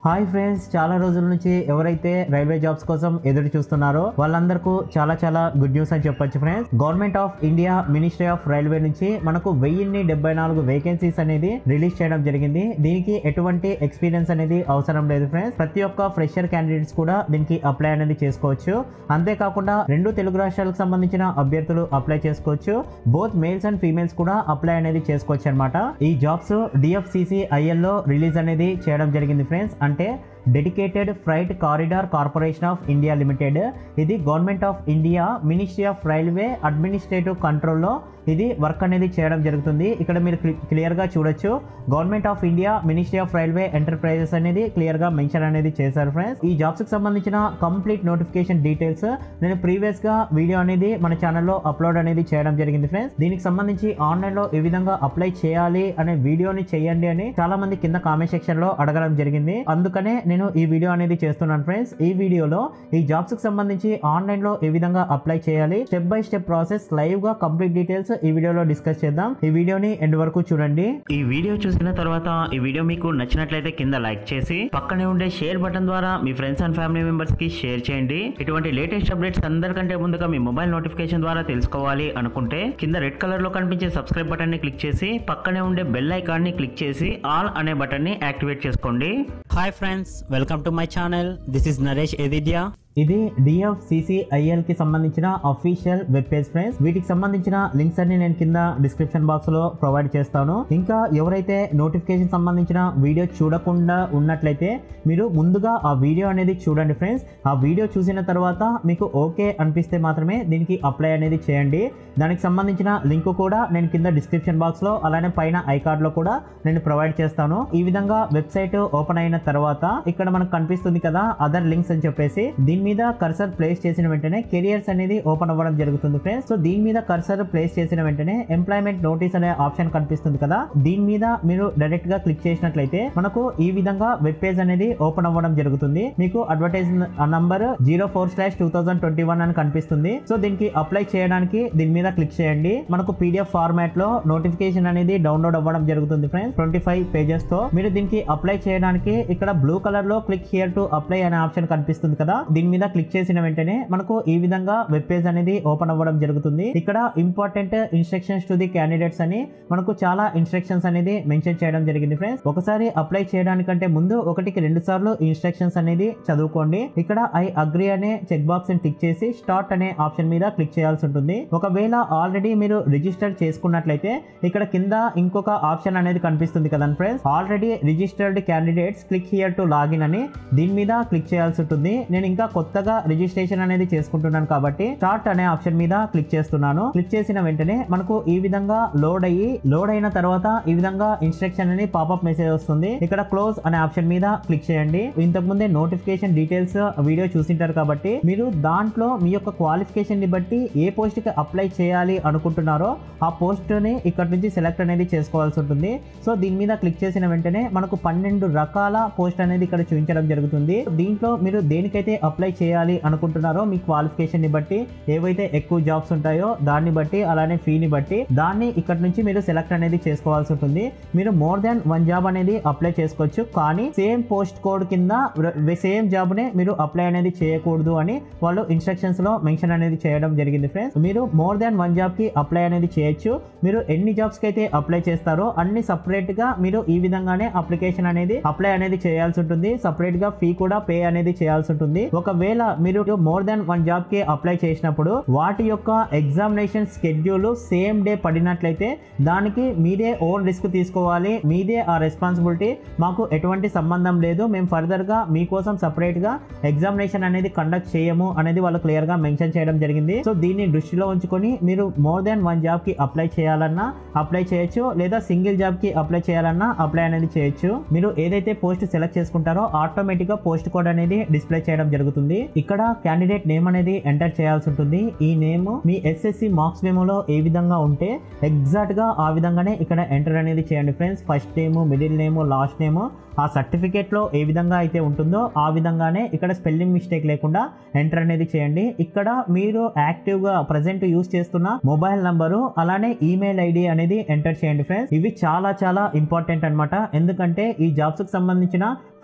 hi friends చాలా రోజుల నుంచి ఎవరైతే రైల్వే జాబ్స్ కోసం ఎదురు చూస్తున్నారో వాళ్ళందరికీ చాలా చాలా గుడ్ న్యూస్ అని చెప్పొచ్చు friends government of India ministry of railway నుంచి మనకు వెయ్యిన్ని డెబ్బై నాలుగు వేకెన్సీస్ అనేది రిలీజ్ చేయడం జరిగింది దీనికి ఎటువంటి ఎక్స్పీరియన్స్ అనేది అవసరం లేదు ఫ్రెండ్స్ ప్రతి ఒక్క ఫ్రెషర్ క్యాండిడేట్స్ కూడా దీనికి అప్లై అనేది చేసుకోవచ్చు అంతేకాకుండా రెండు తెలుగు రాష్ట్రాలకు సంబంధించిన అభ్యర్థులు అప్లై చేసుకోవచ్చు బోత్ మేల్స్ అండ్ ఫీమేల్స్ కూడా అప్లై అనేది చేసుకోవచ్చు అనమాట ఈ జాబ్స్ డిఎఫ్సిసి ఐఎల్లో రిలీజ్ అనేది చేయడం జరిగింది ఫ్రెండ్స్ అంటే dedicated freight corridor corporation of India limited ఇది government of India ministry of railway administrative కంట్రోల్లో ఇది వర్క్ అనేది చేయడం జరుగుతుంది ఇక్కడ మీరు క్లియర్గా చూడొచ్చు government of India ministry of railway enterprises అనేది క్లియర్గా మెన్షన్ అనేది చేశారు ఫ్రెండ్స్ ఈ జాబ్స్కి సంబంధించిన కంప్లీట్ నోటిఫికేషన్ డీటెయిల్స్ నేను ప్రీవియస్గా వీడియో అనేది మన ఛానల్లో అప్లోడ్ అనేది చేయడం జరిగింది ఫ్రెండ్స్ దీనికి సంబంధించి ఆన్లైన్లో ఏ విధంగా అప్లై చేయాలి అనే వీడియోని చేయండి అని చాలా మంది కింద కామెంట్ సెక్షన్లో అడగడం జరిగింది అందుకనే నేను ఈ వీడియో అనేది చేస్తున్నాను ఫ్రెండ్స్ ఈ వీడియోలో ఈ జాబ్స్ కి సంబంధించి ఆన్లైన్ లో ఏ విధంగా అప్లై చేయాలి step by step process live గా కంప్లీట్ డీటెయిల్స్ ఈ వీడియోలో డిస్కస్ చేద్దాం ఈ వీడియోని ఎండ్ వరకు చూడండి ఈ వీడియో చూసిన తర్వాత ఈ వీడియో మీకు నచ్చినట్లయితే కింద లైక్ చేసి పక్కనే ఉండే షేర్ బటన్ ద్వారా మీ ఫ్రెండ్స్ అండ్ ఫ్యామిలీ మెంబర్స్ కి షేర్ చేయండి ఇటువంటి లేటెస్ట్ అప్డేట్స్ అందరికంటే ముందుగా మీ మొబైల్ నోటిఫికేషన్ ద్వారా తెలుసుకోవాలి అనుకుంటే కింద రెడ్ కలర్ లో కనిపించే సబ్స్క్రైబ్ బటన్ ని క్లిక్ చేసి పక్కనే ఉండే బెల్ ఐకాన్ ని క్లిక్ చేసి ఆల్ అనే బటన్ ని యాక్టివేట్ చేసుకోండి hi friends welcome to my channel this is Naresh ఎదిద్యా ఇది డిఎఫ్సిసిఐఎల్ కి సంబంధించిన అఫీషియల్ వెబ్ పేజ్ ఫ్రెండ్స్ వీటికి సంబంధించిన లింక్స్ అన్ని నేను కింద డిస్క్రిప్షన్ బాక్స్ లో ప్రొవైడ్ చేస్తాను ఇంకా ఎవరైతే నోటిఫికేషన్ సంబంధించిన వీడియో చూడకుండా ఉన్నట్లయితే మీరు ముందుగా ఆ వీడియో అనేది చూడండి ఫ్రెండ్స్ ఆ వీడియో చూసిన తర్వాత మీకు ఓకే అనిపిస్తే మాత్రమే దీనికి అప్లై అనేది చేయండి దానికి సంబంధించిన లింక్ కూడా నేను కింద డిస్క్రిప్షన్ బాక్స్ లో అలానే పైన ఐకార్డ్ లో కూడా నేను ప్రొవైడ్ చేస్తాను ఈ విధంగా వెబ్సైట్ ఓపెన్ అయిన తర్వాత ఇక్కడ మనకు కనిపిస్తుంది కదా అదర్ లింక్స్ అని చెప్పేసి దీని మీద కర్సర్ ప్లేస్ చేసిన వెంటనే కెరియర్స్ అనేది ఓపెన్ అవ్వడం జరుగుతుంది ఫ్రెండ్స్ సో దీని మీద కర్సర్ ప్లేస్ చేసిన వెంటనే ఎంప్లాయ్మెంట్ నోటీస్ అనే ఆప్షన్ కనిపిస్తుంది కదా దీని మీద మీరు డైరెక్ట్ గా క్లిక్ చేసినట్లయితే మనకు ఈ విధంగా వెబ్ పేజ్ అనేది ఓపెన్ అవ్వడం జరుగుతుంది మీకు advertise number zero four slash two thousand twenty one అని కనిపిస్తుంది సో దీనికి అప్లై చేయడానికి దీని మీద క్లిక్ చేయండి మనకు పీడిఎఫ్ ఫార్మాట్ లో నోటిఫికేషన్ అనేది డౌన్లోడ్ అవ్వడం జరుగుతుంది ఫ్రెండ్స్ ట్వంటీ ఫైవ్ పేజెస్ తో మీరు దీనికి అప్లై చేయడానికి ఇక్కడ బ్లూ కలర్ లో క్లిక్ హియర్ టు అప్లై అనే ఆప్షన్ కనిపిస్తుంది కదా దీని మీద క్లిక్ చేసిన వెంటనే మనకు ఈ విధంగా వెబ్ పేజ్ అనేది ఓపెన్ అవ్వడం జరుగుతుంది ఇక్కడ important instructions to the candidates అని మనకు చాలా ఇన్స్ట్రక్షన్స్ అనేది మెన్షన్ చేయడం జరిగింది ఫ్రెండ్స్ ఒకసారి అప్లై చేయడానికంటే ముందు ఒకటికి రెండు సార్లు ఇన్స్ట్రక్షన్స్ అనేది చదువుకోండి ఇక్కడ ఐ అగ్రి అనే చెక్ బాక్స్ ని టిక్ చేసి స్టార్ట్ అనే ఆప్షన్ మీద క్లిక్ చేయాల్సి ఉంటుంది ఒకవేళ ఆల్రెడీ మీరు రిజిస్టర్ చేసుకున్నట్లయితే ఇక్కడ కింద ఇంకొక ఆప్షన్ అనేది కనిపిస్తుంది కదా friends already registered candidates click here to login అని దీని మీద క్లిక్ చేయాల్సి ఉంటుంది నేను ఇంకా కొత్తగా రిజిస్ట్రేషన్ అనేది చేసుకుంటున్నాను కాబట్టి స్టార్ట్ అనే ఆప్షన్ మీద క్లిక్ చేస్తున్నాను క్లిక్ చేసిన వెంటనే మనకు ఈ విధంగా లోడ్ అయ్యి లోడ్ అయిన తర్వాత ఈ విధంగా ఇన్స్ట్రక్షన్ అని పాపప్ మెసేజ్ వస్తుంది ఇక్కడ క్లోజ్ అనే ఆప్షన్ మీద క్లిక్ చేయండి ఇంతకు ముందే నోటిఫికేషన్ డీటెయిల్స్ వీడియో చూసింటారు కాబట్టి మీరు దాంట్లో మీ యొక్క క్వాలిఫికేషన్ ని బట్టి ఏ పోస్ట్ కి అప్లై చేయాలి అనుకుంటున్నారో ఆ పోస్ట్ ని ఇక్కడ నుంచి సెలెక్ట్ అనేది చేసుకోవాల్సి ఉంటుంది సో దీని మీద క్లిక్ చేసిన వెంటనే మనకు పన్నెండు రకాల పోస్ట్ అనేది ఇక్కడ చూపించడం జరుగుతుంది దీంట్లో మీరు దేనికైతే అప్లై చేయాలి అనుకుంటున్నారో మీ క్వాలిఫికేషన్ ని బట్టి ఏవైతే ఎక్కువ జాబ్స్ ఉంటాయో దాన్ని బట్టి అలానే ఫీని బట్టి దాన్ని ఇక్కడ నుంచి మీరు సెలెక్ట్ అనేది చేసుకోవాల్సి ఉంటుంది మీరు మోర్ దాన్ వన్ జాబ్ అనేది అప్లై చేసుకోవచ్చు కానీ సేమ్ పోస్ట్ కోడ్ కింద సేమ్ జాబ్ నే మీరు అప్లై అనేది చేయకూడదు అని వాళ్ళు ఇన్స్ట్రక్షన్స్ లో మెన్షన్ అనేది చేయడం జరిగింది ఫ్రెండ్స్ మీరు మోర్ దాన్ వన్ జాబ్ కి అప్లై అనేది చేయొచ్చు మీరు ఎన్ని జాబ్స్ కి అయితే అప్లై చేస్తారో అన్ని సపరేట్ గా మీరు ఈ విధంగానే అప్లికేషన్ అనేది అప్లై అనేది చేయాల్సి ఉంటుంది సపరేట్ గా ఫీ కూడా పే అనేది చేయాల్సి ఉంటుంది ఒకవేళ మీరు మోర్ దాన్ వన్ జాబ్ కి అప్లై చేసినప్పుడు వాటి యొక్క ఎగ్జామినేషన్ స్కెడ్యూల్ సేమ్ డే పడినట్లయితే దానికి మీదే ఓన్ రిస్క్ తీసుకోవాలి మీదే ఆ రెస్పాన్సిబిలిటీ మాకు ఎటువంటి సంబంధం లేదు మేము ఫర్దర్ గా మీకోసం సపరేట్ గా ఎగ్జామినేషన్ అనేది కండక్ట్ చేయము అనేది వాళ్ళు క్లియర్ గా మెన్షన్ చేయడం జరిగింది సో దీన్ని దృష్టిలో ఉంచుకొని మీరు మోర్ దాన్ వన్ జాబ్ కి అప్లై చేయాలన్నా అప్లై చేయొచ్చు లేదా సింగిల్ జాబ్ కి అప్లై చేయాలన్నా అప్లై అనేది చేయొచ్చు మీరు ఏదైతే పోస్ట్ సెలెక్ట్ చేసుకుంటారో ఆటోమేటిక్ గా పోస్ట్ కోడ్ అనేది డిస్ప్లే చేయడం జరుగుతుంది ఇక్కడ క్యాండిడేట్ నేమ్ అనేది ఎంటర్ చేయాల్సి ఉంటుంది ఈ నేమ్ మీ ఎస్ఎస్సి మార్క్స్ మెమోలో ఏ విధంగా ఉంటే ఎగ్జాక్ట్ గా ఆ విధంగానే ఇక్కడ ఎంటర్ అనేది చేయండి friends first name middle name last name ఆ సర్టిఫికేట్ లో ఏ విధంగా అయితే ఉంటుందో ఆ విధంగానే ఇక్కడ స్పెల్లింగ్ మిస్టేక్ లేకుండా ఎంటర్ అనేది చేయండి ఇక్కడ మీరు యాక్టివ్ గా ప్రజెంట్ యూస్ చేస్తున్న మొబైల్ నంబరు అలానే ఈమెయిల్ ఐడి అనేది ఎంటర్ చేయండి ఫ్రెండ్స్ ఇవి చాలా చాలా ఇంపార్టెంట్ అన్నమాట ఎందుకంటే ఈ జాబ్స్ కి సంబంధించిన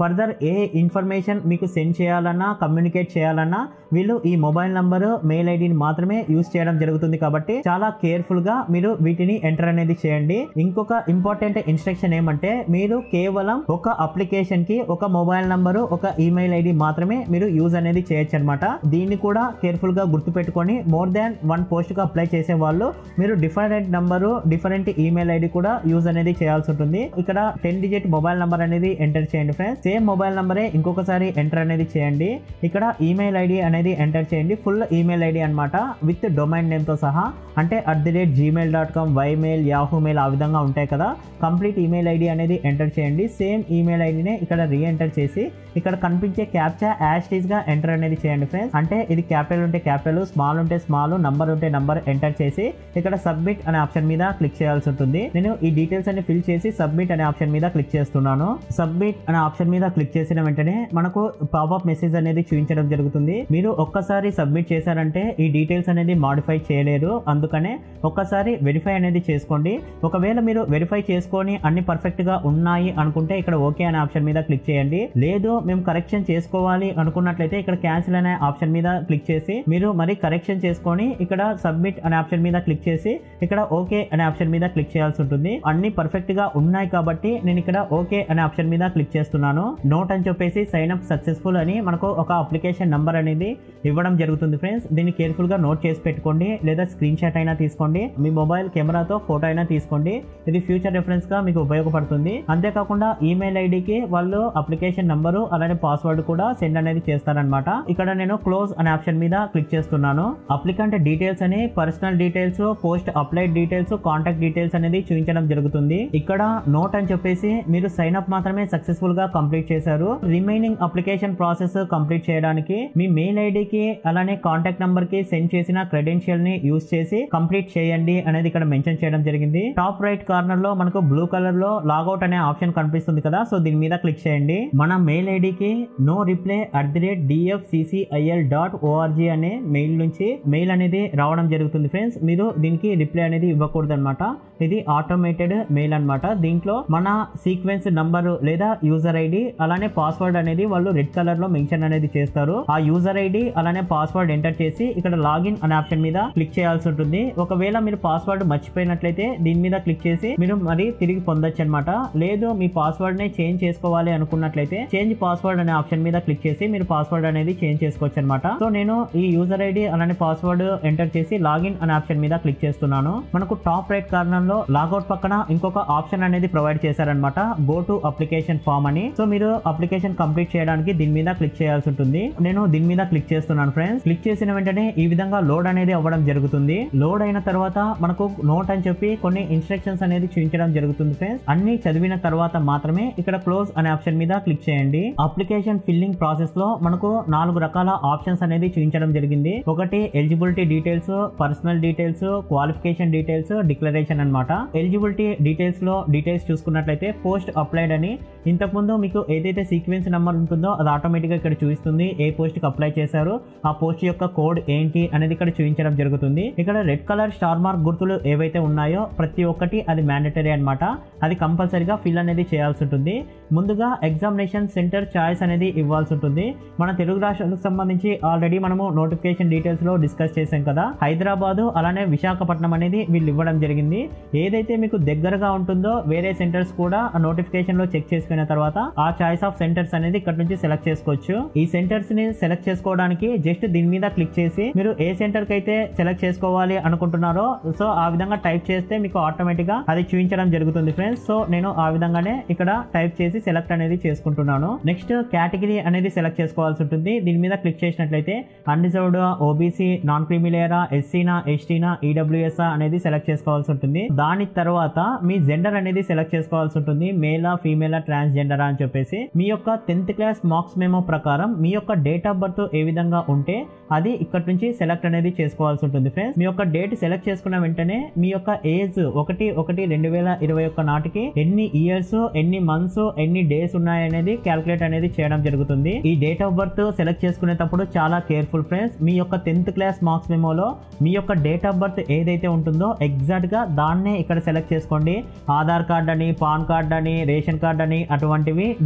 ఫర్దర్ ఏ ఇన్ఫర్మేషన్ మీకు సెండ్ చేయాలన్నా కమ్యూనికేట్ చేయాలన్నా వీళ్ళు ఈ మొబైల్ నంబర్ మెయిల్ ఐడిని మాత్రమే యూస్ చేయడం జరుగుతుంది కాబట్టి చాలా కేర్ఫుల్ గా మీరు వీటిని ఎంటర్ అనేది చేయండి ఇంకొక ఇంపార్టెంట్ ఇన్స్ట్రక్షన్ ఏమంటే మీరు కేవలం ఒక అప్లికేషన్ కి ఒక మొబైల్ నంబరు ఒక ఈమెయిల్ ఐడి మాత్రమే మీరు యూజ్ అనేది చేయొచ్చు అనమాట దీన్ని కూడా కేర్ఫుల్ గా గుర్తుపెట్టుకొని మోర్ దాన్ వన్ పోస్ట్ గా అప్లై చేసే వాళ్ళు మీరు different number different email ID కూడా యూజ్ అనేది చేయాల్సి ఉంటుంది ఇక్కడ టెన్ డిజిట్ మొబైల్ నంబర్ అనేది ఎంటర్ చేయండి ఫ్రెండ్స్ సేమ్ మొబైల్ నంబరే ఇంకొకసారి ఎంటర్ అనేది చేయండి ఇక్కడ ఈమెయిల్ ఐడి అనేది ఎంటర్ చేయండి ఫుల్ ఈమెయిల్ ఐడి అనమాట విత్ డొమైన్ నేమ్ తో సహా అంటే at the rate Gmail dot com Ymail Yahoo mail ఆ విధంగా ఉంటాయి కదా కంప్లీట్ ఈమెయిల్ ఐడి అనేది ఎంటర్ చేయండి సేమ్ ఈమెయిల్ ఐడినే ఇక్కడ రీ ఎంటర్ చేసి ఇక్కడ కనిపించే క్యాప్చా యాస్టీస్ గా ఎంటర్ అనేది చేయండి ఫ్రెండ్స్ అంటే ఇది క్యాపిటల్ ఉంటే క్యాపిటల్ స్మాల్ ఉంటే స్మాల్ నంబర్ ఉంటే నంబర్ ఎంటర్ చేసి ఇక్కడ సబ్మిట్ అనే ఆప్షన్ మీద క్లిక్ చేయాల్సి ఉంటుంది నేను ఈ డీటెయిల్స్ అన్ని ఫిల్ చేసి సబ్మిట్ అనే ఆప్షన్ మీద క్లిక్ చేస్తున్నాను సబ్మిట్ అనే ఆప్షన్ మీద క్లిక్ చేసిన వెంటనే మనకు పాపప్ మెసేజ్ అనేది చూపించడం జరుగుతుంది మీరు ఒక్కసారి సబ్మిట్ చేశారంటే ఈ డీటెయిల్స్ అనేది మాడిఫై చేయలేరు అందుకనే ఒక్కసారి వెరిఫై అనేది చేసుకోండి ఒకవేళ మీరు వెరిఫై చేసుకొని అన్ని పర్ఫెక్ట్ గా ఉన్నాయి అనుకుంటే ఇక్కడ ఓకే అనే ఆప్షన్ మీద క్లిక్ చేయండి లేదు మేము కరెక్షన్ చేసుకోవాలి అనుకున్నట్లయితే ఇక్కడ క్యాన్సిల్ అనే ఆప్షన్ మీద క్లిక్ చేసి మీరు మరి కరెక్షన్ చేసుకొని ఇక్కడ సబ్మిట్ అనే ఆప్షన్ మీద క్లిక్ చేసి ఇక్కడ ఓకే అనే ఆప్షన్ మీద క్లిక్ చేయాల్సి ఉంటుంది అన్ని పర్ఫెక్ట్ గా ఉన్నాయి కాబట్టి నేను ఇక్కడ ఓకే అనే ఆప్షన్ మీద క్లిక్ చేస్తున్నాను నోట్ అని చెప్పేసి సైన్ అప్ సక్సెస్ఫుల్ అని మనకు ఒక అప్లికేషన్ నంబర్ అనేది ఇవ్వడం జరుగుతుంది ఫ్రెండ్స్ దీన్ని కేర్ఫుల్ గా నోట్ చేసి పెట్టుకోండి లేదా స్క్రీన్ షాట్ అయినా తీసుకోండి మీ మొబైల్ కెమెరాతో ఫోటో అయినా తీసుకోండి ఇది ఫ్యూచర్ రెఫరెన్స్ గా మీకు ఉపయోగపడుతుంది అంతేకాకుండా ఈమెయిల్ ఐడికి వాళ్ళు అప్లికేషన్ నంబరు అలానే పాస్వర్డ్ కూడా సెండ్ అనేది చేస్తారనమాట ఇక్కడ నేను క్లోజ్ అనే ఆప్షన్ మీద క్లిక్ చేస్తున్నాను అప్లికంట్ డీటెయిల్స్ అని personal details post applied details contact details అనేది చూపించడం జరుగుతుంది ఇక్కడ నోట్ అని చెప్పేసి మీరు సైన్ అప్ మాత్రమే సక్సెస్ఫుల్ గా కంప్లీట్ చేశారు రిమైనింగ్ అప్లికేషన్ ప్రాసెస్ కంప్లీట్ చేయడానికి మీ మెయిల్ ఐడికి అలానే కాంటాక్ట్ నంబర్ కి సెండ్ చేసిన క్రెడెన్షియల్ ని యూస్ చేసి కంప్లీట్ చేయండి అనేది ఇక్కడ మెన్షన్ చేయడం జరిగింది టాప్ రైట్ కార్నర్ లో మనకు బ్లూ కలర్ లో లాగౌట్ అనే ఆప్షన్ కనిపిస్తుంది కదా సో దీని మీద క్లిక్ చేయండి మన మెయిల్ ఐడికి no reply at the rate DFCCIL dot org అనే మెయిల్ నుంచి మెయిల్ అనేది రావడం జరుగుతుంది ఫ్రెండ్స్ మీరు దీనికి రిప్లై అనేది ఇవ్వకూడదు అనమాట ఇది ఆటోమేటెడ్ మెయిల్ అన్నమాట దీంట్లో మన సీక్వెన్స్ నంబర్ లేదా యూజర్ ఐడి అలానే పాస్వర్డ్ అనేది వాళ్ళు రెడ్ కలర్ లో మెన్షన్ అనేది చేస్తారు ఆ యూజర్ ఐడి అలానే పాస్వర్డ్ ఎంటర్ చేసి ఇక్కడ లాగిన్ అనే ఆప్షన్ మీద క్లిక్ చేయాల్సి ఉంటుంది ఒకవేళ మీరు పాస్వర్డ్ మర్చిపోయినట్లయితే దీని మీద క్లిక్ చేసి మీరు మరి తిరిగి పొందొచ్చు అనమాట లేదు మీ పాస్వర్డ్ ని చేంజ్ చేసుకోవాలి అనుకున్నట్లయితే చేంజ్ పాస్వర్డ్ అనే ఆప్షన్ మీద క్లిక్ చేసి మీరు పాస్వర్డ్ అనేది చేంజ్ చేసుకోవచ్చు అనమాట సో నేను ఈ యూజర్ ఐడి అలానే పాస్వర్డ్ ఎంటర్ చేసి లాగిన్ అనే ఆప్షన్ మీద క్లిక్ చేస్తున్నాను మనకు టాప్ రైట్ కార్నర్ లో లాగౌట్ పక్కన ఇంకొక ఆప్షన్ అనేది ప్రొవైడ్ చేశారనమాట గో టు అప్లికేషన్ ఫామ్ అని సో మీరు అప్లికేషన్ కంప్లీట్ చేయడానికి దీని మీద క్లిక్ చేయాల్సి ఉంటుంది నేను దీని మీద క్లిక్ చేస్తున్నాను ఫ్రెండ్స్ క్లిక్ చేసిన వెంటనే ఈ విధంగా లోడ్ అనేది అవ్వడం జరుగుతుంది లోడ్ అయిన తర్వాత మనకు నోట్ అని చెప్పి కొన్ని ఇన్స్ట్రక్షన్స్ అనేది చూపించడం జరుగుతుంది ఫ్రెండ్స్ అన్ని చదివిన తర్వాత మాత్రమే ఇక్కడ క్లోజ్ అనే ఆప్షన్ మీద క్లిక్ చేయండి అప్లికేషన్ ఫిల్లింగ్ ప్రాసెస్ లో మనకు నాలుగు రకాల ఆప్షన్స్ అనేది చూపించడం జరిగింది ఒకటి eligibility details personal details qualification details declaration అన్నమాట ఎలిజిబిలిటీ డీటెయిల్స్ లో డీటెయిల్స్ చూసుకున్నట్లయితే పోస్ట్ అప్లైడ్ అని ఇంతకుముందు మీకు ఏదైతే సీక్వెన్స్ నెంబర్ ఉంటుందో అది ఆటోమేటిక్గా ఇక్కడ చూపిస్తుంది ఏ పోస్ట్ కి అప్లై చేశారో ఆ పోస్ట్ యొక్క కోడ్ ఏంటి అనేది ఇక్కడ చూపించడం జరుగుతుంది ఇక్కడ రెడ్ కలర్ స్టార్ మార్క్ గుర్తులు ఏవైతే ఉన్నాయో ప్రతి ఒక్కటి అది మ్యాండటరీ అన్నమాట అది కంపల్సరీగా ఫిల్ అనేది చేయాల్సి ఉంటుంది ముందుగా ఎగ్జామినేషన్ సెంటర్ చాయిస్ అనేది ఇవ్వాల్సి ఉంటుంది మన తెలుగు రాష్ట్రాలకు సంబంధించి ఆల్రెడీ మనము నోటిఫికేషన్ డీటెయిల్స్ లో డిస్కస్ చేసాం కదా హైదరాబాద్ అలానే విశాఖపట్నం అనేది వీళ్ళు ఇవ్వడం జరిగింది ఏదైతే మీకు దగ్గరగా ఉంటుందో వేరే సెంటర్స్ కూడా ఆ నోటిఫికేషన్ లో చెక్ చేసుకున్న తర్వాత ఆ చాయిస్ ఆఫ్ సెంటర్స్ అనేది ఇక్కడ నుంచి సెలెక్ట్ చేసుకోవచ్చు ఈ సెంటర్స్ ని సెలెక్ట్ చేసుకోవడానికి జస్ట్ దీని మీద క్లిక్ చేసి మీరు ఏ సెంటర్ కి అయితే సెలెక్ట్ చేసుకోవాలి అనుకుంటున్నారో సో ఆ విధంగా టైప్ చేస్తే మీకు ఆటోమేటిక్ గా అది చూపించడం జరుగుతుంది ఫ్రెండ్స్ సో నేను ఆ విధంగానే ఇక్కడ టైప్ చేసి సెలెక్ట్ అనేది చేసుకుంటున్నాను నెక్స్ట్ కేటగిరీ అనేది సెలెక్ట్ చేసుకోవాల్సి ఉంటుంది దీని మీద క్లిక్ చేసినట్లయితే అన్రిజర్వ్డ్ ఓబీసీ నాన్ క్రిమిలేయరా ఎస్సీనా ఎస్టీనా ఈడబ్ల్యూఎస్ అనేది సెలెక్ట్ చేసుకోవాల్సి ఉంటుంది దాని తర్వాత మీ జెండర్ అనేది సెలెక్ట్ చేసుకోవాల్సి ఉంటుంది మేలా ఫీమేలా ట్రాన్స్జెండరా అని చెప్పేసి మీ యొక్క టెన్త్ క్లాస్ మార్క్స్ మెమో ప్రకారం మీ యొక్క డేట్ ఆఫ్ బర్త్ ఏ విధంగా ఉంటే అది ఇక్కడ నుంచి సెలెక్ట్ అనేది చేసుకోవాల్సి ఉంటుంది ఫ్రెండ్స్ మీ యొక్క డేట్ సెలెక్ట్ చేసుకున్న వెంటనే మీ యొక్క ఏజ్ ఒకటి ఒకటి రెండు వేల ఇరవై ఒక్క నాటికి ఎన్ని ఇయర్స్ ఎన్ని మంత్స్ ఎన్ని డేస్ ఉన్నాయి అనేది క్యాల్కులేట్ అనేది చేయడం జరుగుతుంది ఈ డేట్ ఆఫ్ బర్త్ సెలెక్ట్ చేసుకునేటప్పుడు చాలా కేర్ఫుల్ ఫ్రెండ్స్ మీ యొక్క టెన్త్ క్లాస్ మార్క్స్ మెమోలో మీ యొక్క డేట్ ఆఫ్ బర్త్ ఏదైతే ఉంటుందో ఎగ్జాక్ట్ గా దాన్నే ఇక్కడ సెలెక్ట్ చేసుకోండి ఆధార్ కార్డ్ అని పాన్ కార్డ్ అని రేషన్ కార్డ్ అని అటువంటివి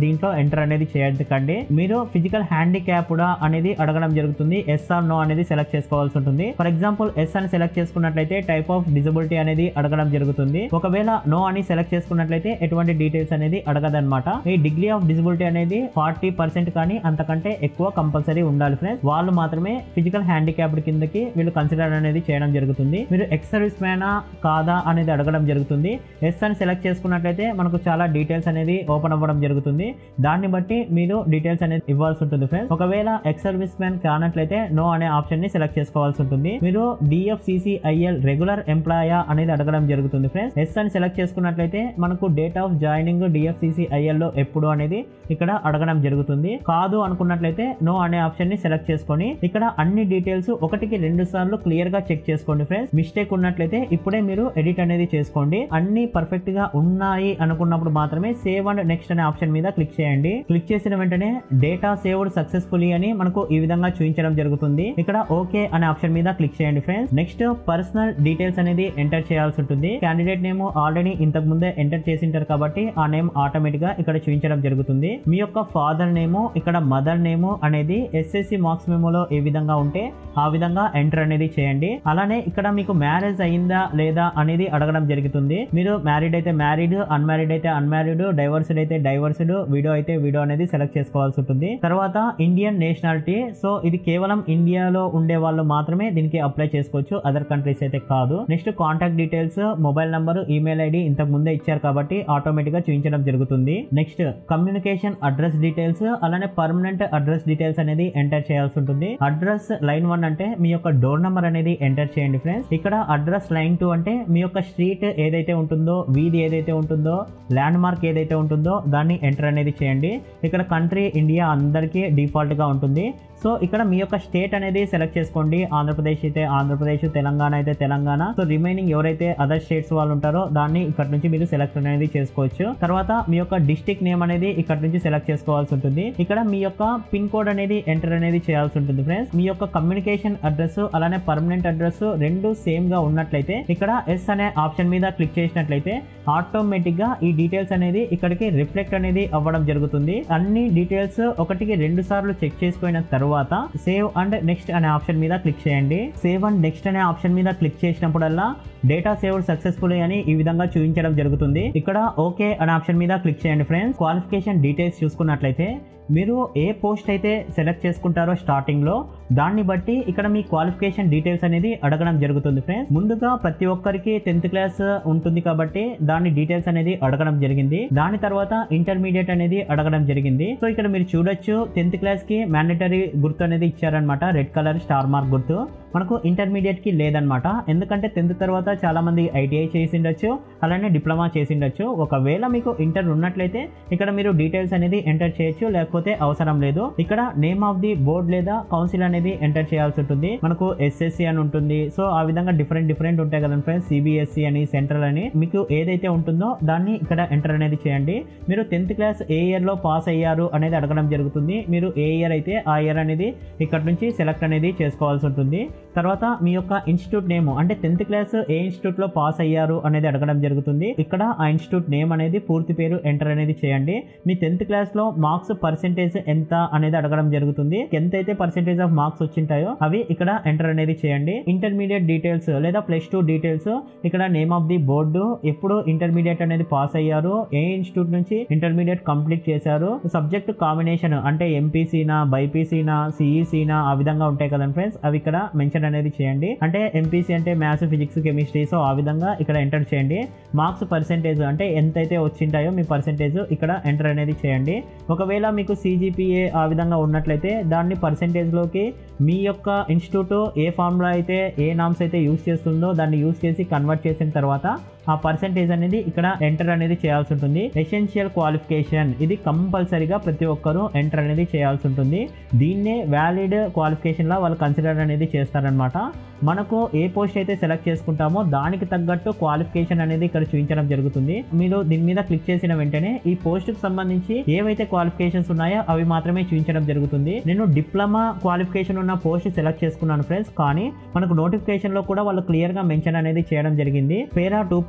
దీంట్లో ఎంటర్ అనేది చేయకండి మీరు ఫిజికల్ హ్యాండిక్యాప్ అనేది అడగడం జరుగుతుంది ఎస్ ఆర్ నో అనేది సెలెక్ట్ చేసుకోవాల్సి ఉంటుంది ఫర్ ఎగ్జాంపుల్ ఎస్ అని సెలెక్ట్ చేసుకున్నట్లయితే టైప్ ఆఫ్ డిజబిలిటీ అనేది అడగడం జరుగుతుంది ఒకవేళ నో అని సెలెక్ట్ చేసుకున్నట్లయితే ఎటువంటి డీటెయిల్స్ అనేది అడగదన్నమాట ఈ డిగ్రీ ఆఫ్ డిజబిలిటీ అనేది ఫార్టీ పర్సెంట్ కానీ అంతకంటే ఎక్కువ కంపల్సరీ ఉండాలి ఫ్రెండ్స్ వాళ్ళు మాత్రమే ఫిజికల్ హ్యాండిక్యాప్డ్ కిందకి వీళ్ళు కన్సిడర్ అనేది చేయడం జరుగుతుంది మీరు ఎక్స్ సర్వీస్ మ్యానా కాదా అనేది అడగడం జరుగుతుంది ఎస్ అని సెలెక్ట్ చేసుకున్నట్లయితే మనకు చాలా డీటెయిల్స్ అనేది ఓపెన్ అవ్వడం జరుగుతుంది దాన్ని బట్టి మీరు డీటెయిల్స్ అనేది ఇవ్వాల్సి ఉంటుంది ఫ్రెండ్స్ ఒకవేళ ఎక్స్ సర్వీస్ మ్యాన్ కానట్లయితే నో అనే ఆప్షన్ ని సెలెక్ట్ చేసుకోవాల్సి ఉంటుంది మీరు డిఎఫ్సిసిఐఎల్ రెగ్యులర్ ఎంప్లాయా అనేది అడగడం జరుగుతుంది ఫ్రెండ్స్ ఎస్ అని సెలెక్ట్ చేసుకున్నట్లయితే మనకు డేట్ ఆఫ్ జాయినింగ్ డిఎఫ్సిసిఐఎల్ లో ఎప్పుడు అనేది ఇక్కడ అడగడం జరుగుతుంది కాదు అనుకున్నట్లయితే నో అనే ఆప్షన్ ని సెలెక్ట్ చేసుకొని ఇక్కడ అన్ని డీటెయిల్స్ ఒకటికి రెండు సార్లు క్లియర్ గా చెక్ చేసుకోండి ఫ్రెండ్స్ మిస్టేక్ ఉన్నట్లయితే ఇప్పుడే మీరు ఎడిట్ అనేది చేసుకోండి అన్ని పర్ఫెక్ట్ గా ఉన్నాయి అనుకున్నప్పుడు మాత్రమే సేవ్ అండ్ నెక్స్ట్ అనే ఆప్షన్ మీద క్లిక్ చేయండి క్లిక్ చేసిన వెంటనే డేటా సేవ్డ్ సక్సెస్ఫుల్లీ అని మనకు ఈ విధంగా చూపించడం జరుగుతుంది ఇక్కడ ఓకే అనే ఆప్షన్ మీద క్లిక్ చేయండి ఫ్రెండ్స్ నెక్స్ట్ పర్సనల్ డీటెయిల్స్ అనేది ఎంటర్ చేయాల్సి ఉంటుంది క్యాండిడేట్ నేమ్ ఆల్రెడీ ఇంతకు ముందే ఎంటర్ చేసింటారు కాబట్టి ఆ నేమ్ ఆటోమేటిక్ గా ఇక్కడ చూపించడం జరుగుతుంది మీ యొక్క ఫాదర్ నేము ఇక్కడ మదర్ నేము అనేది ఎస్ఎస్సి మార్క్స్ మెమోలో ఏ విధంగా ఉంటే ఆ విధంగా ఎంటర్ అనేది చేయండి అలానే ఇక్కడ మీకు మ్యారేజ్ అయిందా లేదా అనేది అడగడం జరుగుతుంది మీరు మ్యారీడ్ అయితే మ్యారీడ్ అన్మ్యారీడ్ అయితే అన్మ్యారీడ్ డైవర్స్డ్ అయితే డైవర్స్డ్ వీడియో అయితే వీడియో అనేది సెలెక్ట్ చేసుకోవాల్సి ఉంటుంది తర్వాత ఇండియన్ నేషనాలిటీ సో ఇది కేవలం ఇండియాలో ఉండే వాళ్ళు మాత్రమే దీనికి అప్లై చేసుకోవచ్చు అదర్ కంట్రీస్ అయితే కాదు next contact details mobile number email ID ఇంతకు ముందే ఇచ్చారు కాబట్టి ఆటోమేటిక్ గా చూపించడం జరుగుతుంది నెక్స్ట్ కమ్యూనికేషన్ అడ్రస్ డీటెయిల్స్ అలానే పర్మనెంట్ అడ్రస్ డీటెయిల్స్ అనేది ఎంటర్ చేయాల్సి ఉంటుంది అడ్రస్ లైన్ వన్ అంటే మీ యొక్క డోర్ నెంబర్ అనేది ఎంటర్ చేయండి ఫ్రెండ్స్ ఇక్కడ అడ్రస్ లైన్ టూ అంటే మీ యొక్క స్ట్రీట్ ఏదైతే ఉంటుందో వీధి ఏదైతే ఉంటుందో ల్యాండ్ మార్క్ ఏదైతే ఉంటుందో దాన్ని ఎంటర్ అనేది చేయండి ఇక్కడ కంట్రీ ఇండియా అందరికీ డిఫాల్ట్ గా ఉంటుంది సో ఇక్కడ మీ యొక్క స్టేట్ అనేది సెలెక్ట్ చేసుకోండి ఆంధ్రప్రదేశ్ అయితే ఆంధ్రప్రదేశ్ తెలంగాణ అయితే తెలంగాణ సో రిమైనింగ్ ఎవరైతే అదర్ స్టేట్స్ వాళ్ళు ఉంటారో దాన్ని ఇక్కడ నుంచి మీరు సెలెక్ట్ అనేది చేసుకోవచ్చు తర్వాత మీ యొక్క డిస్టిక్ నేమ్ అనేది ఇక్కడ నుంచి సెలెక్ట్ చేసుకోవాల్సి ఉంటుంది ఇక్కడ మీ యొక్క పిన్ కోడ్ అనేది ఎంటర్ అనేది చేయాల్సి ఉంటుంది ఫ్రెండ్స్ మీ యొక్క కమ్యూనికేషన్ అడ్రస్ అలానే పర్మనెంట్ అడ్రస్ రెండు సేమ్ గా ఉన్నట్లయితే ఇక్కడ ఎస్ అనే ఆప్షన్ మీద క్లిక్ చేసినట్లయితే ఆటోమేటిక్ గా ఈ డీటెయిల్స్ అనేది ఇక్కడికి రిఫ్లెక్ట్ అనేది అవ్వడం జరుగుతుంది అన్ని డీటెయిల్స్ ఒకటికి రెండు సార్లు చెక్ చేసుకున్న తర్వాత సేవ్ అండ్ నెక్స్ట్ అనే ఆప్షన్ మీద క్లిక్ చేయండి సేవ్ అండ్ నెక్స్ట్ అనే ఆప్షన్ మీద క్లిక్ చేసినప్పుడల్లా డేటా సేవ్ సక్సెస్ఫుల్ అని ఈ విధంగా చూపించడం జరుగుతుంది ఇక్కడ ఓకే అనే ఆప్షన్ మీద క్లిక్ చేయండి ఫ్రెండ్స్ క్వాలిఫికేషన్ డీటెయిల్స్ చూసుకున్నట్లయితే మీరు ఏ పోస్ట్ అయితే సెలెక్ట్ చేసుకుంటారో స్టార్టింగ్ లో దాన్ని బట్టి ఇక్కడ మీ క్వాలిఫికేషన్ డీటెయిల్స్ అనేది అడగడం జరుగుతుంది ఫ్రెండ్స్ ముందుగా ప్రతి ఒక్కరికి టెన్త్ క్లాస్ ఉంటుంది కాబట్టి దాని డీటెయిల్స్ అనేది అడగడం జరిగింది దాని తర్వాత ఇంటర్మీడియట్ అనేది అడగడం జరిగింది సో ఇక్కడ మీరు చూడొచ్చు టెన్త్ క్లాస్ కి మ్యాండటరీ గుర్తు అనేది ఇచ్చారనమాట రెడ్ కలర్ స్టార్ మార్క్ గుర్తు మనకు ఇంటర్మీడియట్ కి లేదనమాట ఎందుకంటే టెన్త్ తర్వాత చాలా మంది ఐటీఐ చేసిండొచ్చు అలానే డిప్లొమా చేసిండొచ్చు ఒకవేళ మీకు ఇంటర్ ఉన్నట్లయితే ఇక్కడ మీరు డీటెయిల్స్ అనేది ఎంటర్ చేయొచ్చు లేకపోతే అవసరం లేదు ఇక్కడ నేమ్ ఆఫ్ ది బోర్డ్ లేదా కౌన్సిల్ అనేది ఎంటర్ చేయాల్సి ఉంటుంది మనకు ఎస్ఎస్సి అని ఉంటుంది సో ఆ విధంగా డిఫరెంట్ డిఫరెంట్ ఉంటాయి కదా ఫ్రెండ్స్ సిబిఎస్సి అని సెంట్రల్ అని మీకు ఏదైతే ఉంటుందో దాన్ని ఇక్కడ ఎంటర్ అనేది చేయండి మీరు టెన్త్ క్లాస్ ఏ ఇయర్ లో పాస్ అయ్యారు అనేది అడగడం జరుగుతుంది మీరు ఏ ఇయర్ అయితే ఆ ఇయర్ అనేది ఇక్కడ నుంచి సెలెక్ట్ అనేది చేసుకోవాల్సి ఉంటుంది తర్వాత మీ యొక్క ఇన్స్టిట్యూట్ నేమ్ అంటే టెన్త్ క్లాస్ ఏ ఇన్స్టిట్యూట్ లో పాస్ అయ్యారు అనేది అడగడం జరుగుతుంది ఇక్కడ ఆ ఇన్స్టిట్యూట్ నేమ్ అనేది పూర్తి పేరు ఎంటర్ అనేది చేయండి మీ టెన్త్ క్లాస్ లో మార్క్స్ పర్సెంటేజ్ ఎంత అనేది అడగడం జరుగుతుంది ఎంత అయితే పర్సెంటేజ్ ఆఫ్ మార్క్స్ వచ్చింటాయో అవి ఇక్కడ ఎంటర్ అనేది చేయండి ఇంటర్మీడియట్ డీటెయిల్స్ లేదా ప్లస్ టూ డీటెయిల్స్ ఇక్కడ నేమ్ ఆఫ్ ది బోర్డు ఎప్పుడు ఇంటర్మీడియట్ అనేది పాస్ అయ్యారు ఏ ఇన్స్టిట్యూట్ నుంచి ఇంటర్మీడియట్ కంప్లీట్ చేశారు సబ్జెక్ట్ కాంబినేషన్ అంటే ఎంపీసీనా బైపీసీనా సిఈసీనా ఆ విధంగా ఉంటాయి కదండి ఫ్రెండ్స్ అవి ఇక్కడ మెన్షన్ అనేది చేయండి అంటే ఎంపీసీ అంటే మ్యాథ్స్ ఫిజిక్స్ కెమిస్ట్రీ సో ఆ విధంగా ఇక్కడ ఎంటర్ చేయండి మార్క్స్ పర్సెంటేజ్ అంటే ఎంతైతే వచ్చింటాయో మీ పర్సెంటేజ్ ఇక్కడ ఎంటర్ అనేది చేయండి ఒకవేళ మీకు సిజిపిఏ ఆ విధంగా ఉన్నట్లయితే దాన్ని పర్సెంటేజ్లోకి మీ యొక్క ఇన్స్టిట్యూట్ ఏ ఫార్ములా అయితే ఏ నామ్స్ అయితే యూస్ చేస్తుందో దాన్ని యూస్ చేసి కన్వర్ట్ చేసిన తర్వాత ఆ పర్సెంటేజ్ అనేది ఇక్కడ ఎంటర్ అనేది చేయాల్సి ఉంటుంది ఎసెన్షియల్ క్వాలిఫికేషన్ ఇది కంపల్సరీగా ప్రతి ఒక్కరూ ఎంటర్ అనేది చేయాల్సి ఉంటుంది దీన్నే వ్యాలిడ్ క్వాలిఫికేషన్ లా వాళ్ళు కన్సిడర్ అనేది చేస్తారనమాట మనకు ఏ పోస్ట్ అయితే సెలెక్ట్ చేసుకుంటామో దానికి తగ్గట్టు క్వాలిఫికేషన్ అనేది ఇక్కడ చూపించడం జరుగుతుంది మీరు దీని మీద క్లిక్ చేసిన వెంటనే ఈ పోస్ట్ కు సంబంధించి ఏవైతే క్వాలిఫికేషన్స్ ఉన్నాయో అవి మాత్రమే చూపించడం జరుగుతుంది నేను డిప్లొమా క్వాలిఫికేషన్ ఉన్న పోస్ట్ సెలెక్ట్ చేసుకున్నాను ఫ్రెండ్స్ కానీ మనకు నోటిఫికేషన్ లో కూడా వాళ్ళు క్లియర్ గా మెన్షన్ అనేది చేయడం జరిగింది పేరా టూ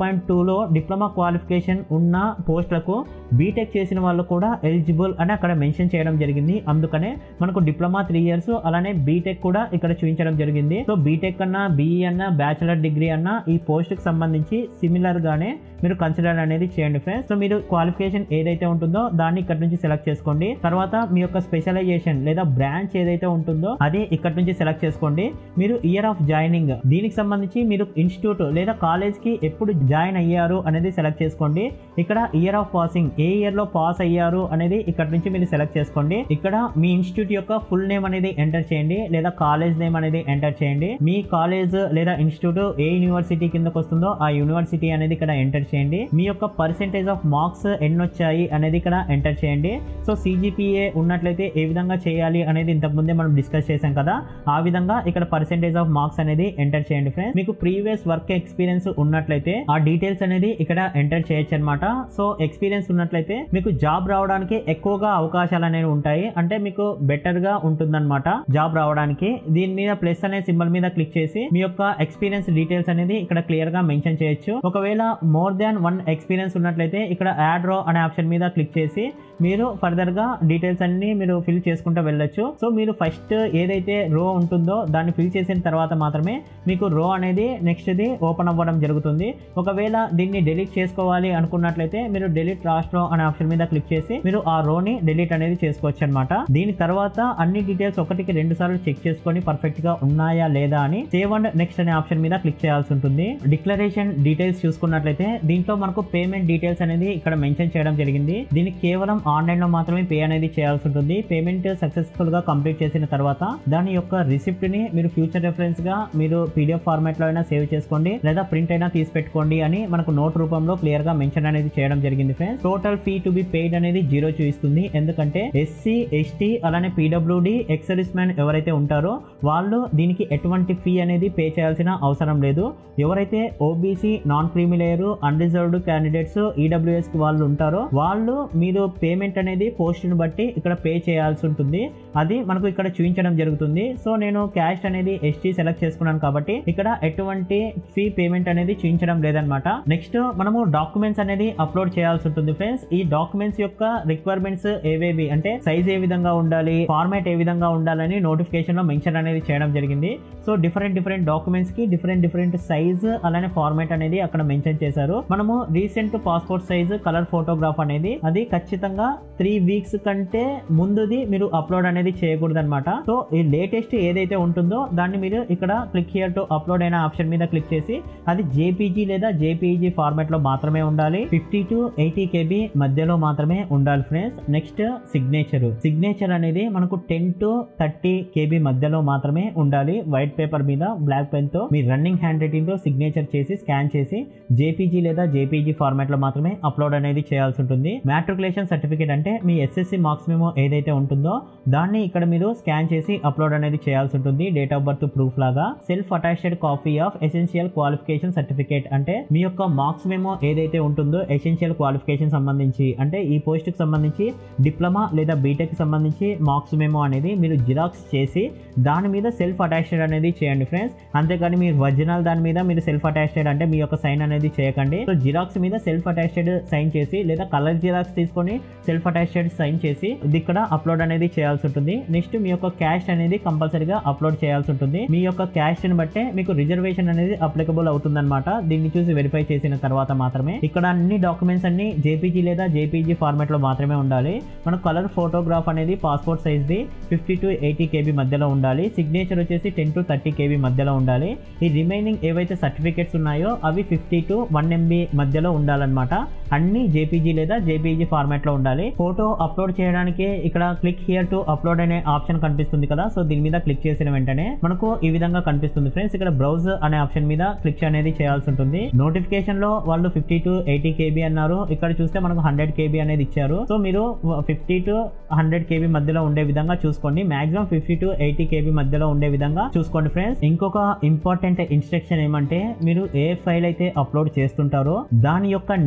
పాయింట్ టూలో డిప్లొమా క్వాలిఫికేషన్ ఉన్న పోస్టులకు బీటెక్ చేసిన వాళ్ళు కూడా ఎలిజిబుల్ అని అక్కడ మెన్షన్ చేయడం జరిగింది అందుకనే మనకు డిప్లొమా త్రీ ఇయర్స్ అలానే బీటెక్ కూడా ఇక్కడ చూపించడం జరిగింది సో బీటెక్ అన్నా బీఈ అన్నా బ్యాచిలర్ డిగ్రీ అన్నా ఈ పోస్ట్ కి సంబంధించి సిమిలర్ గానే మీరు కన్సిడర్ అనేది చేయండి ఫ్రెండ్స్ సో మీరు క్వాలిఫికేషన్ ఏదైతే ఉంటుందో దాన్ని ఇక్కడ నుంచి సెలెక్ట్ చేసుకోండి తర్వాత మీ యొక్క స్పెషలైజేషన్ లేదా బ్రాంచ్ ఏదైతే ఉంటుందో అది ఇక్కడ నుంచి సెలెక్ట్ చేసుకోండి మీరు ఇయర్ ఆఫ్ జాయినింగ్ దీనికి సంబంధించి మీరు ఇన్స్టిట్యూట్ లేదా కాలేజ్ కి ఎప్పుడు జాయిన్ అయ్యారు అనేది సెలెక్ట్ చేసుకోండి ఇక్కడ ఇయర్ ఆఫ్ పాసింగ్ ఏ ఇయర్ లో పాస్ అయ్యారు అనేది ఇక్కడ నుంచి మీరు సెలెక్ట్ చేసుకోండి ఇక్కడ మీ ఇన్స్టిట్యూట్ యొక్క ఫుల్ నేమ్ అనేది ఎంటర్ చేయండి లేదా కాలేజ్ నేమ్ అనేది ఎంటర్ చేయండి మీ కాలేజ్ లేదా ఇన్స్టిట్యూట్ ఏ యూనివర్సిటీ కిందకు వస్తుందో ఆ యూనివర్సిటీ అనేది ఇక్కడ ఎంటర్ చేయండి మీ యొక్క పర్సెంటేజ్ ఆఫ్ మార్క్స్ ఎన్ని వచ్చాయి అనేది ఇక్కడ ఎంటర్ చేయండి సో సిజిపిఏ ఉన్నట్లయితే ఏ విధంగా చేయాలి అనేది ఇంతకు ముందే మనం డిస్కస్ చేసాం కదా ఆ విధంగా ఇక్కడ పర్సెంటేజ్ ఆఫ్ మార్క్స్ అనేది ఎంటర్ చేయండి ఫ్రెండ్స్ మీకు ప్రీవియస్ వర్క్ ఎక్స్పీరియన్స్ ఉన్నట్లయితే ఆ డీటెయిల్స్ అనేది ఇక్కడ ఎంటర్ చేయొచ్చు అనమాట సో ఎక్స్పీరియన్స్ ఉన్నట్లయితే మీకు జాబ్ రావడానికి ఎక్కువగా అవకాశాలు అనేవి ఉంటాయి అంటే మీకు బెటర్ గా ఉంటుందన్నమాట జాబ్ రావడానికి దీని మీద ప్లస్ అనే సింబల్ మీద క్లిక్ చేసి మీ యొక్క ఎక్స్పీరియన్స్ డీటెయిల్స్ అనేది ఇక్కడ క్లియర్ గా మెన్షన్ చేయొచ్చు ఒకవేళ మోర్ దాన్ వన్ ఎక్స్పీరియన్స్ ఉన్నట్లయితే ఇక్కడ యాడ్ రో అనే ఆప్షన్ మీద క్లిక్ చేసి మీరు ఫర్దర్ గా డీటెయిల్స్ అన్ని మీరు ఫిల్ చేసుకుంటూ వెళ్ళొచ్చు సో మీరు ఫస్ట్ ఏదైతే రో ఉంటుందో దాన్ని ఫిల్ చేసిన తర్వాత మాత్రమే మీకు రో అనేది నెక్స్ట్ ది ఓపెన్ అవ్వడం జరుగుతుంది ఒకవేళ దీన్ని డెలీట్ చేసుకోవాలి అనుకున్నట్లయితే మీరు డెలీట్ లాస్ట్ రో అనే ఆప్షన్ మీద క్లిక్ చేసి మీరు ఆ రోని డెలీట్ అనేది చేసుకోవచ్చు అనమాట దీని తర్వాత అన్ని డీటెయిల్స్ ఒకటికి రెండు సార్లు చెక్ చేసుకొని పర్ఫెక్ట్ గా ఉన్నాయా లేదా అని సేవ్ అండ్ నెక్స్ట్ అనే ఆప్షన్ మీద క్లిక్ చేయాల్సి ఉంటుంది డిక్లరేషన్ డీటెయిల్స్ చూసుకున్నట్లయితే దీంట్లో మనకు పేమెంట్ డీటెయిల్స్ అనేది ఇక్కడ మెన్షన్ చేయడం జరిగింది దీనికి కేవలం ఆన్లైన్ లో మాత్రమే పే అనేది చేయాల్సి ఉంటుంది పేమెంట్ సక్సెస్ఫుల్ గా కంప్లీట్ చేసిన తర్వాత దాని యొక్క రిసిప్ట్ ని మీరు ఫ్యూచర్ రెఫరెన్స్ గా మీరు పీడిఎఫ్ ఫార్మాట్ లో అయినా సేవ్ చేసుకోండి లేదా ప్రింట్ అయినా తీసి పెట్టుకోండి అని మనకు నోట్ రూపంలో క్లియర్ గా మెన్షన్ అనేది చేయడం జరిగింది friends total fee to be paid అనేది జీరో చూపిస్తుంది ఎందుకంటే ఎస్సీ ఎస్టీ అలానే పీడబ్ల్యూడి ఎక్సర్విస్ మ్యాన్ ఎవరైతే ఉంటారో వాళ్ళు దీనికి ఎటువంటి ఫీ అనేది పే చేయాల్సిన అవసరం లేదు ఎవరైతే OBC non creamy layer unreserved candidates EWS వాళ్ళు ఉంటారో వాళ్ళు మీరు పేమెంట్ అనేది పోస్ట్ ని బట్టి ఇక్కడ పే చేయాల్సి ఉంటుంది అది మనకు ఇక్కడ చూపించడం జరుగుతుంది సో నేను క్యాష్ అనేది ఎస్టీ సెలెక్ట్ చేసుకున్నాను కాబట్టి ఇక్కడ ఎటువంటి ఫీ పేమెంట్ అనేది చూపించడం లేదనమాట నెక్స్ట్ మనము డాక్యుమెంట్స్ అనేది అప్లోడ్ చేయాల్సి ఉంటుంది ఫ్రెండ్స్ ఈ డాక్యుమెంట్స్ యొక్క రిక్వైర్మెంట్స్ ఏవేవి అంటే సైజ్ ఏ విధంగా ఉండాలి ఫార్మాట్ ఏ విధంగా ఉండాలని నోటిఫికేషన్ లో మెన్షన్ అనేది చేయడం జరిగింది సో డిఫరెంట్ డిఫరెంట్ డాక్యుమెంట్స్ కి డిఫరెంట్ డిఫరెంట్ సైజ్ అలానే ఫార్మాట్ అనేది అక్కడ మెన్షన్ చేశారు మనము recent passport size colour photograph అనేది అది ఖచ్చితంగా త్రీ వీక్స్ కంటే ముందుది మీరు అప్లోడ్ అనేది చేయకూడదు అనమాట సో ఈ లేటెస్ట్ ఏదైతే ఉంటుందో దాన్ని మీరు ఇక్కడ క్లిక్ హియర్ టు అప్లోడ్ అయిన ఆప్షన్ మీద క్లిక్ చేసి అది జేపీజీ లేదా జేపీజీ ఫార్మాట్ లో మాత్రమే ఉండాలి ఫిఫ్టీ టు ఎయిటీ కేబీ మధ్యలో మాత్రమే ఉండాలి ఫ్రెండ్స్ నెక్స్ట్ సిగ్నేచర్ సిగ్నేచర్ అనేది మనకు టెన్ టు థర్టీ కేబీ మధ్యలో మాత్రమే ఉండాలి వైట్ పేపర్ మీద బ్లాక్ పెన్ తో మీ రన్నింగ్ హ్యాండ్ రైటింగ్ తో సిగ్నేచర్ చేసి స్కాన్ చేసి జేపీజీ లేదా జేపీజీ ఫార్మాట్ లో మాత్రమే అప్లోడ్ అనేది చేయాల్సి ఉంటుంది మ్యాట్రికులేషన్ సర్టిఫికేట్ అంటే మీ ఎస్ఎస్సి మార్క్స్ మేము ఏదైతే ఉంటుందో దాన్ని ఇక్కడ మీరు స్కాన్ చేసి అప్లోడ్ అనేది చేయాల్సి ఉంటుంది డేట్ ఆఫ్ బర్త్ ప్రూఫ్ లాగా self attached copy of essential qualification certificate అంటే మీ యొక్క మార్క్స్ మేము ఏదైతే ఉంటుందో ఎసెన్షియల్ క్వాలిఫికేషన్ సంబంధించి అంటే ఈ పోస్ట్ కి సంబంధించి డిప్లొమా లేదా బీటెక్ కి సంబంధించి మార్క్స్ మెమో అనేది మీరు జిరాక్స్ చేసి దాని మీద సెల్ఫ్ అటాచ్డ్ అనేది చేయండి ఫ్రెండ్స్ అంతేకాని మీరు ఒరిజినల్ దాని మీద మీరు సెల్ఫ్ అటాచ్డ్ అంటే మీ యొక్క సైన్ అనేది చేయకండి సో జిరాక్స్ మీద సెల్ఫ్ అటాచ్డ్ సైన్ చేసి లేదా కలర్ జిరాక్స్ తీసుకొని సెల్ఫ్ అటాచ్డ్ సైన్ చేసి ఇది ఇక్కడ అప్లోడ్ అనేది చేయాల్సి ఉంటుంది నెక్స్ట్ మీ యొక్క క్యాష్ అనేది కంపల్సరీగా అప్లోడ్ చేయాల్సి ఉంటుంది మీ యొక్క క్యాష్ ని బట్టే మీకు రిజర్వేషన్ అనేది అప్లికబుల్ అవుతుంది అనమాట దీన్ని చూసి వెరిఫై చేసిన తర్వాత మాత్రమే ఇక్కడ అన్ని డాక్యుమెంట్స్ అన్ని జేపీజీ లేదా జేపీజీ ఫార్మాట్ లో మాత్రమే ఉండాలి మన కలర్ ఫోటోగ్రాఫ్ అనేది పాస్పోర్ట్ సైజ్ ది ఫిఫ్టీ టు ఎయిటీ కేబీ మధ్యలో ఉండాలి సిగ్నేచర్ వచ్చేసి టెన్ టు థర్టీ కేబీ మధ్యలో ఉండాలి ఈ రిమైనింగ్ ఏవైతే సర్టిఫికేట్స్ ఉన్నాయో అవి ఫిఫ్టీ టు వన్ ఎంబీ మధ్యలో ఉండాలన్నమాట అన్ని జేపీజీ లేదా జేపీజీ ఫార్మాట్ లో ఉండాలి ఫోటో అప్లోడ్ చేయడానికి ఇక్కడ క్లిక్ హియర్ టు అప్లోడ్ అనే ఆప్షన్ కనిపిస్తుంది కదా సో దీని మీద క్లిక్ చేసిన వెంటనే మనకు ఈ విధంగా కనిపిస్తుంది ఫ్రెండ్స్ ఇక్కడ బ్రౌజ్ అనే ఆప్షన్ మీద క్లిక్ అనేది చేయాల్సి ఉంటుంది నోటిఫికేషన్ లో వాళ్ళు ఫిఫ్టీ టు ఎయిటీ కేబీ అన్నారు ఇక్కడ చూస్తే మనకు హండ్రెడ్ కేబీ అనేది ఇచ్చారు సో మీరు ఫిఫ్టీ టు హండ్రెడ్ కేబీ మధ్యలో ఉండే విధంగా చూసుకోండి maximum fifty to eighty KB మధ్యలో ఉండే విధంగా చూసుకోండి ఫ్రెండ్స్ ఇంకొక ఇంపార్టెంట్ ఇన్స్ట్రక్షన్ ఏమంటే మీరు ఏ ఫైల్ అయితే అప్లోడ్ చేస్తుంటారో దాని యొక్క నేమ్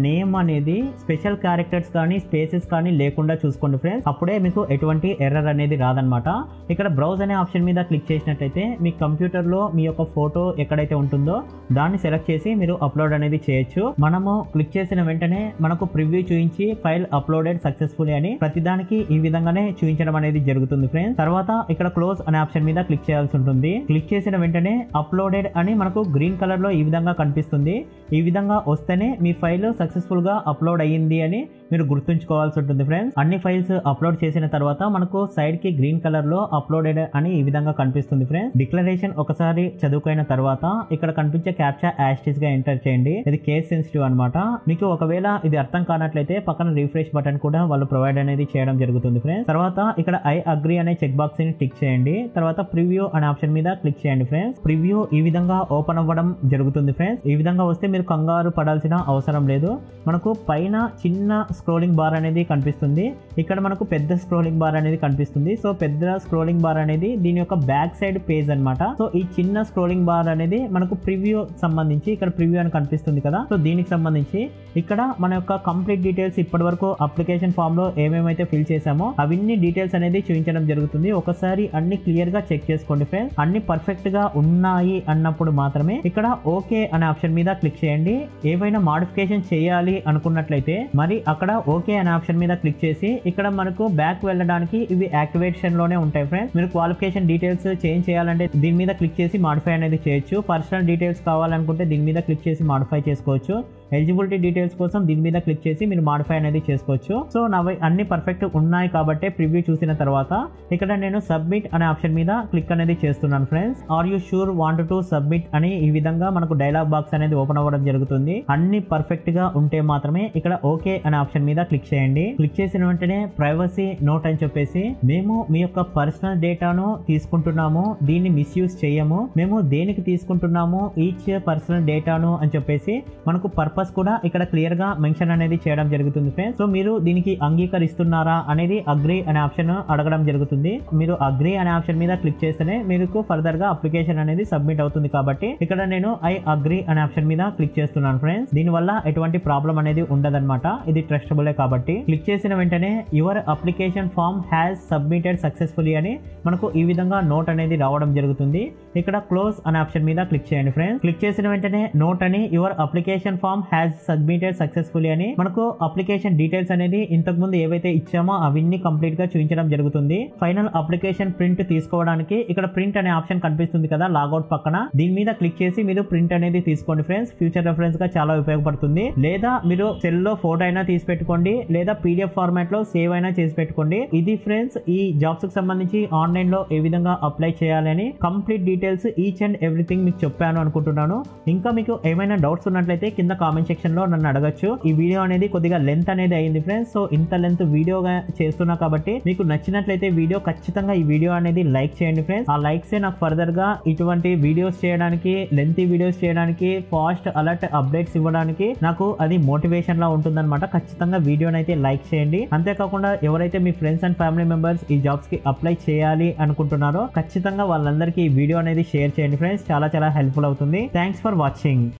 అనేది స్పెషల్ క్యారెక్టర్స్ కానీ స్పేసెస్ కానీ లేకుండా చూసుకోండి ఫ్రెండ్స్ అప్పుడే మీకు ఎటువంటి ఎర్రర్ అనేది రాదనమాట ఇక్కడ బ్రౌజ్ అనే ఆప్షన్ మీద క్లిక్ చేసినట్లయితే మీ కంప్యూటర్లో మీ యొక్క ఫోటో ఎక్కడైతే ఉంటుందో దాన్ని సెలెక్ట్ చేసి మీరు అప్లోడ్ అనేది చేయొచ్చు మనము క్లిక్ చేసిన వెంటనే మనకు ప్రివ్యూ చూపించి ఫైల్ అప్లోడెడ్ సక్సెస్ఫుల్ అని ప్రతిదానికి ఈ విధంగానే చూపించడం అనేది జరుగుతుంది ఫ్రెండ్స్ తర్వాత ఇక్కడ క్లోజ్ అనే ఆప్షన్ మీద క్లిక్ చేయాల్సి ఉంటుంది క్లిక్ చేసిన వెంటనే అప్లోడెడ్ అని మనకు గ్రీన్ కలర్ లో ఈ విధంగా కనిపిస్తుంది ఈ విధంగా వస్తేనే మీ ఫైల్ సక్సెస్ఫుల్ గా అప్లోడ్ అయ్యింది అని మీరు గుర్తుంచుకోవాల్సి ఉంటుంది ఫ్రెండ్స్ అన్ని ఫైల్స్ అప్లోడ్ చేసిన తర్వాత మనకు సైడ్ కి గ్రీన్ కలర్ లో అప్లోడెడ్ అని ఈ విధంగా కనిపిస్తుంది ఫ్రెండ్స్ డిక్లరేషన్ ఒకసారి చదువుకున్న తర్వాత ఇక్కడ కనిపించే క్యాప్చా యాస్టిస్ గా ఎంటర్ చేయండి ఇది కేస్ సెన్సిటివ్ అనమాట మీకు ఒకవేళ ఇది అర్థం కానట్లయితే పక్కన రిఫ్రెష్ బటన్ కూడా వాళ్ళు ప్రొవైడ్ అనేది చేయడం జరుగుతుంది ఫ్రెండ్స్ తర్వాత ఇక్కడ ఐ అగ్రి అనే చెక్ బాక్స్ ని టిక్ చేయండి తర్వాత ప్రివ్యూ అనే ఆప్షన్ మీద క్లిక్ చేయండి ఫ్రెండ్స్ ప్రివ్యూ ఈ విధంగా ఓపెన్ అవ్వడం జరుగుతుంది ఫ్రెండ్స్ ఈ విధంగా వస్తే మీరు కంగారు పడాల్సిన అవసరం లేదు మనకు పైన చిన్న స్క్రోలింగ్ బార్ అనేది కనిపిస్తుంది ఇక్కడ మనకు పెద్ద స్క్రోలింగ్ బార్ అనేది కనిపిస్తుంది సో పెద్ద స్క్రోలింగ్ బార్ అనేది దీని యొక్క బ్యాక్ సైడ్ పేజ్ అన్నమాట సో ఈ చిన్న స్క్రోలింగ్ బార్ అనేది మనకు ప్రివ్యూ సంబంధించి ఇక్కడ ప్రివ్యూ అని కనిపిస్తుంది కదా సో దీనికి సంబంధించి ఇక్కడ మన యొక్క కంప్లీట్ డీటెయిల్స్ ఇప్పటి వరకు అప్లికేషన్ ఫామ్ లో ఏమేమైతే ఫిల్ చేసామో అవన్నీ డీటెయిల్స్ అనేది చూపించడం జరుగుతుంది ఒకసారి అన్ని క్లియర్ గా చెక్ చేసుకోండి ఫ్రెండ్స్ అన్ని పర్ఫెక్ట్ గా ఉన్నాయి అన్నప్పుడు మాత్రమే ఇక్కడ ఓకే అనే ఆప్షన్ మీద క్లిక్ చేయండి ఏవైనా మాడిఫికేషన్ చేయాలి అనుకున్నట్లయితే మరి అక్కడ ఓకే అనే ఆప్షన్ మీద క్లిక్ చేసి ఇక్కడ మనకు బ్యాక్ వెళ్ళడానికి ఇవి యాక్టివేషన్ లోనే ఉంటాయి ఫ్రెండ్స్ మీరు క్వాలిఫికేషన్ డీటెయిల్స్ చేంజ్ చేయాలంటే దీని మీద క్లిక్ చేసి మాడిఫై అనేది చేయొచ్చు పర్సనల్ డీటెయిల్స్ కావాలనుకుంటే దీని మీద క్లిక్ చేసి మాడిఫై చేసుకోవచ్చు ఎలిజిబిలిటీ డీటెయిల్స్ కోసం దీని మీద క్లిక్ చేసి మీరు మాడిఫై అనేది చేసుకోవచ్చు సో నవి అన్ని పర్ఫెక్ట్ ఉన్నాయి కాబట్టి ప్రివ్యూ చూసిన తర్వాత ఇక్కడ నేను సబ్మిట్ అనే ఆప్షన్ మీద క్లిక్ అనేది చేస్తున్నాను friends are you sure want to submit అని ఈ విధంగా మనకు డైలాగ్ బాక్స్ అనేది ఓపెన్ అవ్వడం జరుగుతుంది అన్ని పర్ఫెక్ట్ గా ఉంటే మాత్రమే ఇక్కడ ఓకే అనే ఆప్షన్ మీద క్లిక్ చేయండి క్లిక్ చేసిన వెంటనే ప్రైవసీ నోట్ అని చెప్పేసి మేము మీ యొక్క పర్సనల్ డేటాను తీసుకుంటున్నాము దీన్ని మిస్యూజ్ చేయము మేము దేనికి తీసుకుంటున్నాము ఈచ్ పర్సనల్ డేటాను అని చెప్పేసి మనకు పర్పస్ కూడా ఇక్కడ క్లియర్ గా మెన్షన్ అనేది చేయడం జరుగుతుంది ఫ్రెండ్స్ సో మీరు దీనికి అంగీకరిస్తున్నారా అనేది అగ్రి అనే ఆప్షన్ అడగడం జరుగుతుంది మీరు అగ్రి అనే ఆప్షన్ మీద క్లిక్ చేస్తేనే మీకు ఫర్దర్ గా అప్లికేషన్ అనేది సబ్మిట్ అవుతుంది కాబట్టి ఇక్కడ నేను ఐ అగ్రి అనే ఆప్షన్ మీద క్లిక్ చేస్తున్నాను ఫ్రెండ్స్ దీని వల్ల ఎటువంటి ప్రాబ్లం అనేది ఉండదన్నమాట ఇది ట్రస్టబులే కాబట్టి క్లిక్ చేసిన వెంటనే your application form has submitted successfully అని మనకు ఈ విధంగా నోట్ అనేది రావడం జరుగుతుంది ఇక్కడ క్లోజ్ అనే ఆప్షన్ మీద క్లిక్ చేయండి ఫ్రెండ్స్ క్లిక్ చేసిన వెంటనే నోట్ అని your application form has submitted successfully అని మనకు అప్లికేషన్ డీటెయిల్స్ అనేది ఇంతకు ముందు ఏవైతే ఇచ్చామో అవన్నీ కంప్లీట్ గా చూపించడం జరుగుతుంది ఫైనల్ అప్లికేషన్ ప్రింట్ తీసుకోవడానికి ఇక్కడ ప్రింట్ అనే ఆప్షన్ కనిపిస్తుంది కదా లాగౌట్ పక్కన దీని మీద క్లిక్ చేసి మీరు ప్రింట్ అనేది తీసుకోండి ఫ్రెండ్స్ ఫ్యూచర్ రెఫరెన్స్ గా చాలా ఉపయోగపడుతుంది లేదా మీరు సెల్ లో ఫోటో అయినా తీసి పెట్టుకోండి లేదా పీడిఎఫ్ ఫార్మాట్ లో సేవ్ అయినా చేసి పెట్టుకోండి ఇది ఫ్రెండ్స్ ఈ జాబ్స్ కి సంబంధించి ఆన్లైన్ లో ఏ విధంగా అప్లై చేయాలని complete details each and everything మీకు చెప్పాను అనుకుంటున్నాను ఇంకా మీకు ఏమైనా డౌట్స్ ఉన్నట్లయితే కింద కామెంట్ సెక్షన్ లో నన్ను అడగచ్చు ఈ వీడియో అనేది కొద్దిగా లెంత్ అనేది అయింది ఫ్రెండ్స్ సో ఇంత లెంత్ వీడియోగా చేస్తున్నా కాబట్టి మీకు నచ్చినట్లయితే వీడియో ఖచ్చితంగా ఈ వీడియో అనేది లైక్ చేయండి ఫ్రెండ్స్ ఆ లైక్సే నాకు ఫర్దర్ గా ఇటువంటి వీడియోస్ చేయడానికి లెంతీ వీడియోస్ చేయడానికి ఫాస్ట్ అలర్ట్ అప్డేట్స్ ఇవ్వడానికి నాకు అది మోటివేషన్ లా ఉంటుందన్నమాట ఖచ్చితంగా వీడియోని అయితే లైక్ చేయండి అంతేకాకుండా ఎవరైతే మీ ఫ్రెండ్స్ అండ్ ఫ్యామిలీ మెంబర్స్ ఈ జాబ్స్ కి అప్లై చేయాలి అనుకుంటున్నారో ఖచ్చితంగా వాళ్ళందరికీ ఈ వీడియో అనేది షేర్ చేయండి ఫ్రెండ్స్ చాలా చాలా హెల్ప్ఫుల్ అవుతుంది థ్యాంక్స్ ఫర్ వాచింగ్